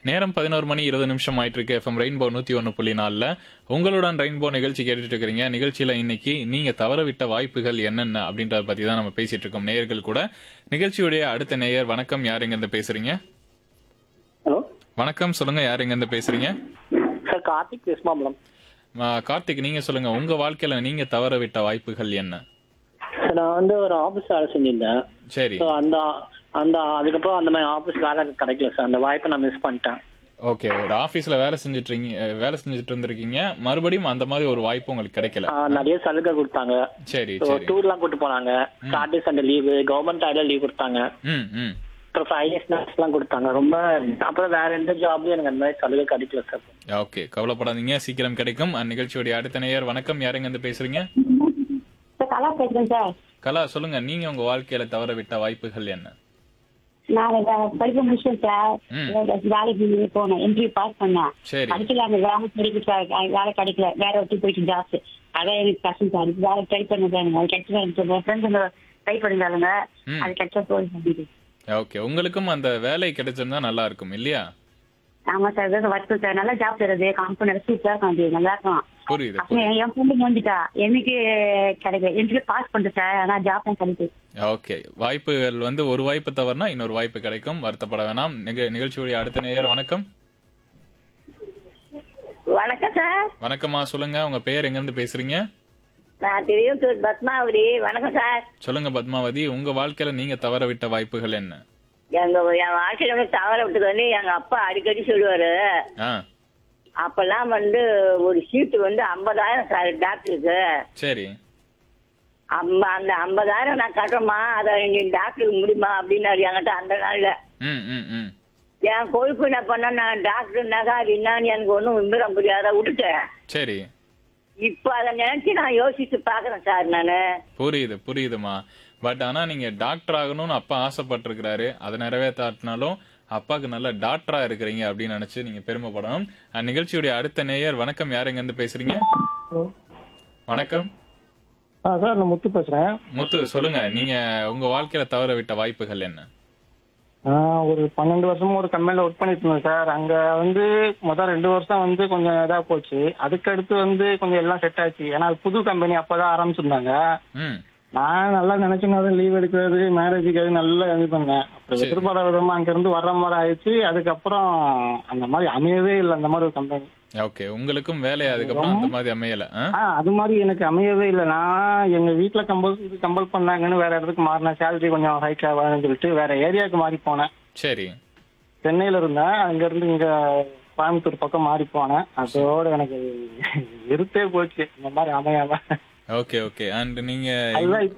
நேரம் பதினோரு மணி இருபது நிமிஷம் ஆயிட்டு இருக்கு எஃப்எம் ரெயின்போ நூத்தி ஒன்னு புள்ளி நாலுல உங்களுடன் ரெயின்போ நிகழ்ச்சி கேட்டுட்டு இருக்கிறீங்க நிகழ்ச்சியில இன்னைக்கு நீங்க தவறவிட்ட வாய்ப்புகள் என்னென்ன அப்படின்றத பத்தி தான் நம்ம பேசிட்டு இருக்கோம் நேயர்கள் கூட நிகழ்ச்சியுடைய அடுத்த நேயர் வணக்கம் யார் எங்க இருந்து பேசுறீங்க ஹலோ வணக்கம் சொல்லுங்க யார் எங்க இருந்து பேசுறீங்க சார் கார்த்திக் பேசுமாம்பலம் ஆ, கார்த்திக் நீங்க சொல்லுங்க உங்க வாழ்க்கையில நீங்க தவறவிட்ட வாய்ப்புகள் என்ன சார் நான் வந்து ஒரு ஆஃபீஸ் வேலை செஞ்சிருந்தேன் சரி ஸோ அந்த அந்த அதுக்கப்புறம் அந்த மாதிரி ஆஃபீஸ் வேலை எனக்கு கிடைக்கல சார் அந்த வாய்ப்பை நான் மிஸ் பண்ணிட்டேன் ஓகே ஒரு ஆபீஸ்ல வேலை செஞ்சுட்டு இருக்கீங்க அஹ், வேலை செஞ்சுட்டு இருந்திருக்கீங்க மறுபடியும் அந்த மாதிரி ஒரு வாய்ப்பு உங்களுக்கு கிடைக்கல ஆ, நிறைய சலுகை கொடுத்தாங்க சரி ஸோ சரி டூர்லாம் கூட்டு போனாங்க சாட்டர்டே சண்டே லீவு கவர்மெண்ட் ஆயில லீவ் கொடுத்தாங்க ம் ம் அப்புறம் ஃப்ரைடே ஸ்நாக்ஸ்லாம் கொடுத்தாங்க ரொம்ப அப்புறம் வேற எந்த ஜாப்லயும் எனக்கு அந்த மாதிரி சலுகை கிடைக்கல சார் ஓகே கவலைப்படாதீங்க சீக்கிரம் கிடைக்கும் அஹ், நிகழ்ச்சியுடைய அடுத்த நேயர் வணக்கம் யாருங்க இருந்து பேசுறீங்க சார் கலா பேசுறேன் சார் கலா சொல்லுங்க நீங்க உங்க வாழ்க்கையில தவற விட்ட வாய்ப்புகள் என்ன நான் இத படிக்க முடிச்சேன் சார் ம். வேலைக்கு போனேன் இன்டர்வியூ பாஸ் பண்ணேன் சரி படிக்கல அந்த வேலை கிடைக்கல சார் அது வேலை கிடைக்கல வேற ஒட்டி போயிட்டு ஜாஸ்தி அதான் எனக்கு கஷ்டம் சார் இது வேலை ட்ரை பண்ண சார் அது கிடைச்சா எனக்கு ஃப்ரெண்ட்ஸ் ட்ரை பண்ணிருந்தாலுங்க ம். அது கிடைச்சா போதும் ஓகே உங்களுக்கும் அந்த வேலை கிடைச்சிருந்தா நல்லா இருக்கும் இல்லையா ஆமா சார் அதான் ஒர்க் சார் நல்லா ஜாப் தருது கம்பெனி சூப்பரா இருக்கும் அது நல்லா இருக்கும் புரியுது அப்புறம் என் ஃப்ரெண்டு வந்துட்டா எனக்கு கிடைக்கல இன்டர்வியூ பாஸ் பண்ணிட்டு சார் ஆனா ஜாப் தான் கிடைக்குது ஓகே வாய்ப்புகள் வந்து ஒரு வாய்ப்பு தவறுனா இன்னொரு வாய்ப்பு கிடைக்கும் வருத்தப்பட வேணாம் நிக- நிகழ்ச்சியுடைய அடுத்த நேயர் வணக்கம் வணக்கம் சார் வணக்கம்மா சொல்லுங்க உங்க பேர் எங்க இருந்து பேசுறீங்க நான் திருவத்தூர் பத்மாவதி வணக்கம் சார் சொல்லுங்க பத்மாவதி உங்க வாழ்க்கையில நீங்க தவற விட்ட வாய்ப்புகள் என்ன எங்க என் வாழ்க்கையில வந்து தவற விட்டது வந்து எங்க அப்பா அடிக்கடி சொல்லுவாரு ஆ அப்பெல்லாம் வந்து ஒரு சீட்டு வந்து ஐம்பதாயிரம் சார் டாக்டருக்கு சரி அம்ப அந்த ஐம்பதாயிரம் நான் கட்டுறேம்மா அதை நீ டாக்டருக்கு முடியுமா அப்படின்னாரு என்கிட்ட அந்த நாள்ல ம் ம் ம் என் கொழுப்பு என்ன பண்ண நான் டாக்டர்னாக்கா அது என்னன்னு எனக்கு ஒன்றும் விவரம் புரியாத விட்டுட்டேன் சரி இப்போ அதை நினைச்சு நான் யோசிச்சு பாக்குறேன் சார் நானு புரியுது புரியுதுமா பட் ஆனா நீங்க டாக்டர் ஆகணும்னு அப்பா ஆசைப்பட்டிருக்கிறாரு அதை நிறைவேற்றாட்டினாலும் அப்பாவுக்கு நல்ல டாக்டரா இருக்கிறீங்க அப்படின்னு நினைச்சு நீங்க பெருமைப்படணும் அஹ், நிகழ்ச்சியுடைய அடுத்த நேயர் வணக்கம் யார் எங்க இருந்து பேசுறீங்க வணக்கம் ஆ சார் நான் முத்து பேசுறேன் முத்து சொல்லுங்க நீங்க உங்க வாழ்க்கையில தவற விட்ட வாய்ப்புகள் என்ன நான் ஒரு பன்னெண்டு வருஷமா ஒரு கம்பெனில ஒர்க் பண்ணிட்டு இருந்தேன் சார் அங்க வந்து முதல் ரெண்டு வருஷம் வந்து கொஞ்சம் இதா போச்சு அதுக்கடுத்து வந்து கொஞ்சம் எல்லாம் செட் ஆச்சு ஏன்னா அது புது கம்பெனி அப்பதான் ஆரம்பிச்சிருந்தாங்க ம் நான் நல்லா நினைச்சுனாலும் லீவ் எடுக்கிறது மேரேஜுக்கு அது நல்லா இது பண்ணேன் அப்புறம் சரி. எதிர்பாராத விதமா அங்க இருந்து வர்ற மாதிரி ஆயிடுச்சு அதுக்கப்புறம் அந்த மாதிரி அமையவே இல்லை அந்த மாதிரி ஒரு கம்பெனி ஓகே உங்களுக்கும் வேலை அதுக்கப்புறம் அந்த மாதிரி அமையல ஆ? ஆ அது மாதிரி எனக்கு அமையவே இல்லை நான் எங்க வீட்டுல கம்பல் இது கம்பல் பண்ணாங்கன்னு வேற இடத்துக்கு மாறினேன் சேலரி கொஞ்சம் ஹைக் ஆகாதுன்னு சொல்லிட்டு வேற ஏரியாவுக்கு மாறி போனேன் சரி சென்னையில இருந்தேன் அங்க இருந்து இங்க கோயம்புத்தூர் பக்கம் மாறி போனேன் அதோட எனக்கு இருத்தே போச்சு இந்த மாதிரி அமையாம ஓகே ஓகே அண்ட் நீங்க அதுதான் இப்ப